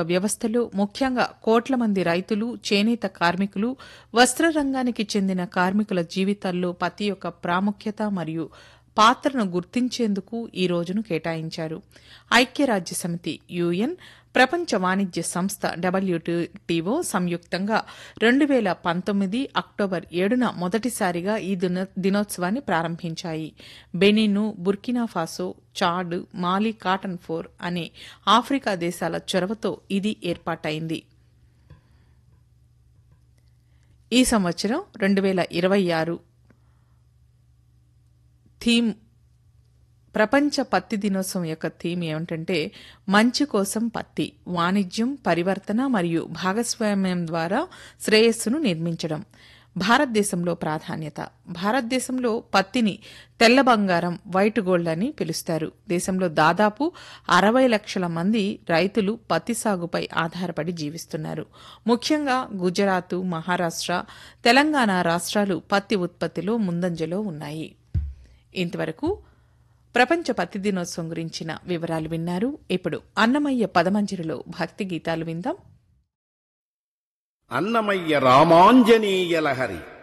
ఆర్థిక వ్యవస్థలో ముఖ్యంగా కోట్ల మంది రైతులు చేనేత కార్మికులు వస్త్ర రంగానికి చెందిన కార్మికుల జీవితాల్లో పత్తి యొక్క ప్రాముఖ్యత మరియు పాత్రను గుర్తించేందుకు ఈ రోజును కేటాయించారు ఐక్యరాజ్య సమితి యుఎన్ ప్రపంచ వాణిజ్య సంస్థ డబ్ల్యూటీఓ సంయుక్తంగా రెండు వేల పంతొమ్మిది అక్టోబర్ ఏడున మొదటిసారిగా ఈ దిన దినోత్సవాన్ని ప్రారంభించాయి Benin Burkina Faso Chad Mali cotton four అనే ఆఫ్రికా దేశాల చొరవతో ఇది ఏర్పాటైంది ఈ సంవత్సరం రెండు వేల ఇరవై ఆరు థీమ్ ప్రపంచ పత్తి దినోత్సవం యొక్క థీమ్ ఏమిటంటే మంచి కోసం పత్తి వాణిజ్యం పరివర్తన మరియు భాగస్వామ్యం ద్వారా శ్రేయస్సును నిర్మించడం భారతదేశంలో ప్రాధాన్యత భారతదేశంలో పత్తిని తెల్ల బంగారం వైట్ గోల్డ్ అని పిలుస్తారు దేశంలో దాదాపు అరవై లక్షల మంది రైతులు పత్తి సాగుపై ఆధారపడి జీవిస్తున్నారు ముఖ్యంగా గుజరాత్ మహారాష్ట్ర తెలంగాణ రాష్ట్రాలు పత్తి ఉత్పత్తిలో ముందంజలో ఉన్నాయి ఇంతవరకు ప్రపంచ పత్తి దినోత్సవం గురించిన వివరాలు విన్నారు ఇప్పుడు అన్నమయ్య పదమంజరిలో భక్తి గీతాలు విందాం అన్నమయ్య రామాంజనేయ లహరి